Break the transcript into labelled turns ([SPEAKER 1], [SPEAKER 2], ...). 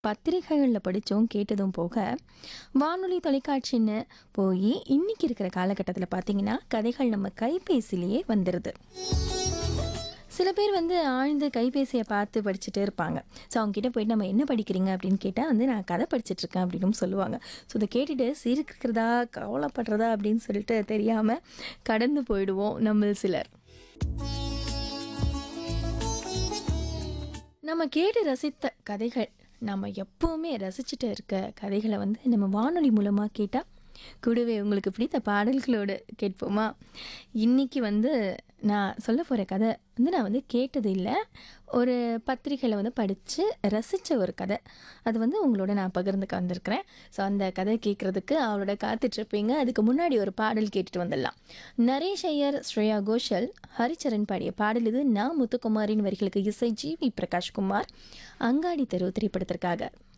[SPEAKER 1] பத்திரிகைகளில் படித்தோம் கேட்டதும் போக வானொலி தொலைக்காட்சின்னு போய் இன்னைக்கு இருக்கிற காலகட்டத்தில் பார்த்தீங்கன்னா கதைகள் நம்ம கைபேசியிலேயே வந்துடுது சில பேர் வந்து ஆழ்ந்து கைபேசியை பார்த்து படிச்சுட்டே இருப்பாங்க ஸோ அவங்ககிட்ட போயிட்டு நம்ம என்ன படிக்கிறீங்க அப்படின்னு கேட்டால் வந்து நான் கதை படிச்சுட்டு இருக்கேன் அப்படின்னு சொல்லுவாங்க ஸோ இதை கேட்டுட்டு சிரிக்கிறதா கவலைப்படுறதா அப்படின்னு சொல்லிட்டு தெரியாமல் கடந்து போயிடுவோம் நம்ம சிலர் நம்ம கேட்டு ரசித்த கதைகள் நம்ம எப்போவுமே ரசிச்சுட்டு இருக்க கதைகளை வந்து நம்ம வானொலி மூலமாக கேட்டால் கூடவே உங்களுக்கு பிடித்த பாடல்களோடு கேட்போமா இன்னைக்கு வந்து நான் சொல்ல போகிற கதை வந்து நான் வந்து கேட்டது இல்லை ஒரு பத்திரிகையில் வந்து படித்து ரசித்த ஒரு கதை அது வந்து உங்களோட நான் பகிர்ந்துக்க வந்திருக்கிறேன் ஸோ அந்த கதை கேட்குறதுக்கு அவளோட காத்துட்ருப்பீங்க அதுக்கு முன்னாடி ஒரு பாடல் கேட்டுட்டு வந்துடலாம் நரேஷ் ஐயர் ஸ்ரேயா கோஷல் ஹரிச்சரன் பாடிய பாடல் இது நான் முத்துக்குமாரின் வரிகளுக்கு இசை ஜி வி பிரகாஷ்குமார் அங்காடி தெரு திரைப்படத்திற்காக